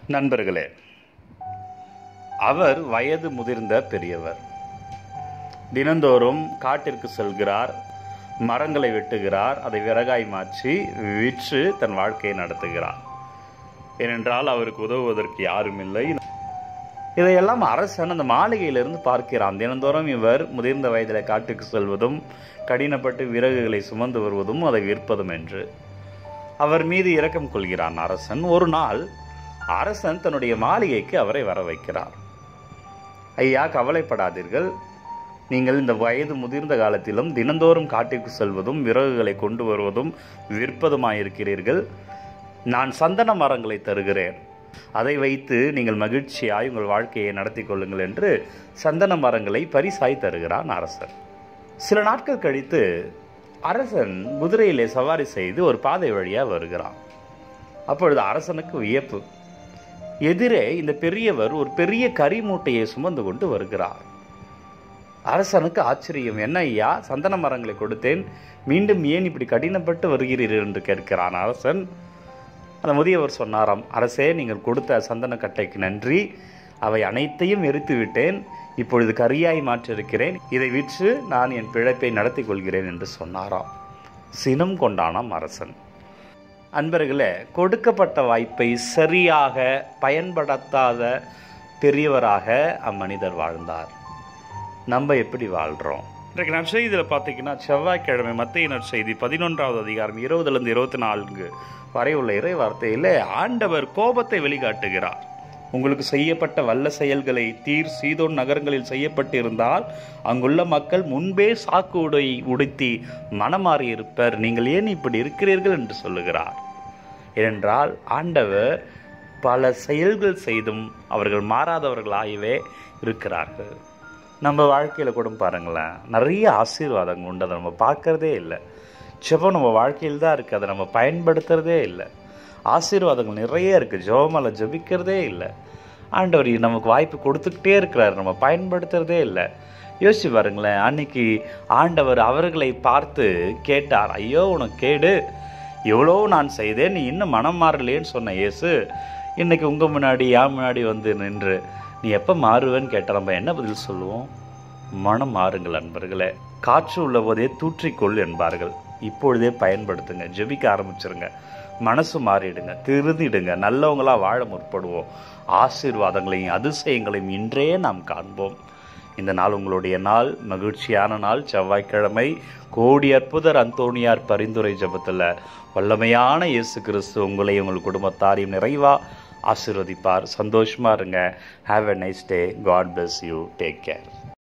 நண்பர்களே அவர் வயது முதிர்ந்த பெரியவர் தினந்தோறும் காட்டிற்கு செல்கிறார் மரங்களை வெட்டுகிறார் அதை விறகாய் மாற்றி விற்று தன் வாழ்க்கையை நடத்துகிறார் ஏனென்றால் அவருக்கு உதவுவதற்கு யாரும் இல்லை இதையெல்லாம் அரசன் அந்த மாளிகையிலிருந்து பார்க்கிறான் தினந்தோறும் இவர் முதிர்ந்த வயதில் காட்டுக்கு செல்வதும் கடினப்பட்டு விறகுகளை சுமந்து வருவதும் அதை விற்பதும் என்று அவர் மீது இரக்கம் கொள்கிறான் அரசன் ஒரு நாள் அரசன் தன்னுடைய மாளிகைக்கு அவரை வர வைக்கிறார் ஐயா கவலைப்படாதீர்கள் நீங்கள் இந்த வயது முதிர்ந்த காலத்திலும் தினந்தோறும் காட்டிற்கு செல்வதும் விறகுகளை கொண்டு வருவதும் விற்பதுமாயிருக்கிறீர்கள் நான் சந்தன மரங்களை தருகிறேன் அதை வைத்து நீங்கள் மகிழ்ச்சியாய் உங்கள் வாழ்க்கையை நடத்தி கொள்ளுங்கள் என்று சந்தன மரங்களை பரிசாய் தருகிறான் அரசன் சில நாட்கள் கழித்து அரசன் குதிரையிலே சவாரி செய்து ஒரு பாதை வழியாக வருகிறான் அப்பொழுது அரசனுக்கு வியப்பு எதிரே இந்த பெரியவர் ஒரு பெரிய கறி மூட்டையை சுமந்து கொண்டு வருகிறார் அரசனுக்கு ஆச்சரியம் என்ன ஐயா சந்தன மரங்களை கொடுத்தேன் மீண்டும் ஏன் இப்படி கடினப்பட்டு வருகிறீர்கள் என்று கேட்கிறான் அரசன் அந்த முதியவர் சொன்னாராம் அரசே நீங்கள் கொடுத்த சந்தன கட்டைக்கு நன்றி அவை அனைத்தையும் எரித்து விட்டேன் இப்பொழுது கரியாய் மாற்றிருக்கிறேன் இதை விற்று நான் என் பிழைப்பை நடத்தி கொள்கிறேன் என்று சொன்னாராம் சினம் கொண்டானாம் அரசன் அன்பர்களே கொடுக்கப்பட்ட வாய்ப்பை சரியாக பயன்படுத்தாத பெரியவராக அம்மனிதர் வாழ்ந்தார் நம்ம எப்படி வாழ்கிறோம் இன்றைக்கு நற்செய்தியில் பார்த்தீங்கன்னா செவ்வாய்க்கிழமை மத்திய நற்செய்தி பதினொன்றாவது அதிகாரம் இருபதுலேருந்து இருபத்தி நான்கு வரை உள்ள இறை வார்த்தையில் ஆண்டவர் கோபத்தை வெளிக்காட்டுகிறார் உங்களுக்கு செய்யப்பட்ட வல்ல செயல்களை தீர் சீதோன் நகரங்களில் செய்யப்பட்டிருந்தால் அங்குள்ள மக்கள் முன்பே சாக்கு உடை உடுத்தி மனமாறி இருப்பர் நீங்கள் ஏன் இப்படி இருக்கிறீர்கள் என்று சொல்லுகிறார் ஏனென்றால் ஆண்டவர் பல செயல்கள் செய்தும் அவர்கள் மாறாதவர்களாகவே இருக்கிறார்கள் நம்ம வாழ்க்கையில் கூட பாருங்களேன் நிறைய ஆசீர்வாதங்கள் உண்டு அதை நம்ம பார்க்கறதே இல்லை ஜெபம் நம்ம வாழ்க்கையில் தான் இருக்குது அதை நம்ம பயன்படுத்துறதே இல்லை ஆசீர்வாதங்கள் நிறைய இருக்குது ஜெபமலை ஜபிக்கிறதே இல்லை ஆண்டவர் நமக்கு வாய்ப்பு கொடுத்துக்கிட்டே இருக்கிறார் நம்ம பயன்படுத்துறதே இல்லை யோசிச்சு பாருங்களேன் அன்னைக்கு ஆண்டவர் அவர்களை பார்த்து கேட்டார் ஐயோ உனக்கு கேடு எவ்வளோ நான் செய்தேன் நீ இன்னும் மனம் மாறலேன்னு சொன்ன இயேசு இன்னைக்கு உங்கள் முன்னாடி என் முன்னாடி வந்து நின்று நீ எப்போ மாறுவேன்னு கேட்டால் நம்ம என்ன பதில் சொல்லுவோம் மனம் மாறுங்கள் அன்பர்களே காற்று உள்ள போதே தூற்றிக்கொள் என்பார்கள் இப்பொழுதே பயன்படுத்துங்க ஜெபிக்க ஆரம்பிச்சிருங்க மனசு மாறிடுங்க திருந்திடுங்க நல்லவங்களா வாழ முற்படுவோம் ஆசீர்வாதங்களையும் அதிசயங்களையும் இன்றே நாம் காண்போம் இந்த நாள் உங்களுடைய நாள் மகிழ்ச்சியான நாள் செவ்வாய்க்கிழமை கோடி அற்புதர் அந்தோணியார் பரிந்துரை ஜபத்தில் வல்லமையான இயேசு கிறிஸ்து உங்களையும் உங்கள் குடும்பத்தாரையும் நிறைவா ஆசீர்வதிப்பார் சந்தோஷமா இருங்க have a nice day God bless you take care